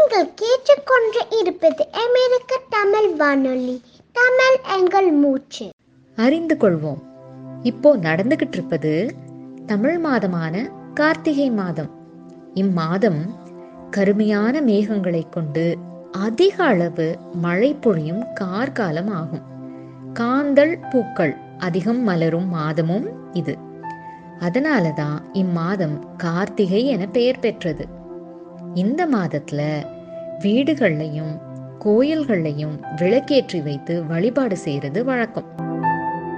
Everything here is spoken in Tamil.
நீங்கள் கேட்டுக்கொண்டு இருப்பது அமெரிக்க தமிழ் வானொலி தமிழ் எங்கள் மூச்சு அறிந்து கொள்வோம் இப்போ நடந்துகிட்டு இருப்பது தமிழ் மாதமான கார்த்திகை மாதம் இம்மாதம் கருமையான மேகங்களை கொண்டு அதிக அளவு மழை பொழியும் கார்காலம் ஆகும் காந்தல் பூக்கள் அதிகம் மலரும் மாதமும் இது அதனால தான் இம்மாதம் கார்த்திகை என பெயர் பெற்றது இந்த மாதத்துல வீடுகள்லையும் கோயில்கள்லையும் விளக்கேற்றி வைத்து வழிபாடு செய்யறது வழக்கம்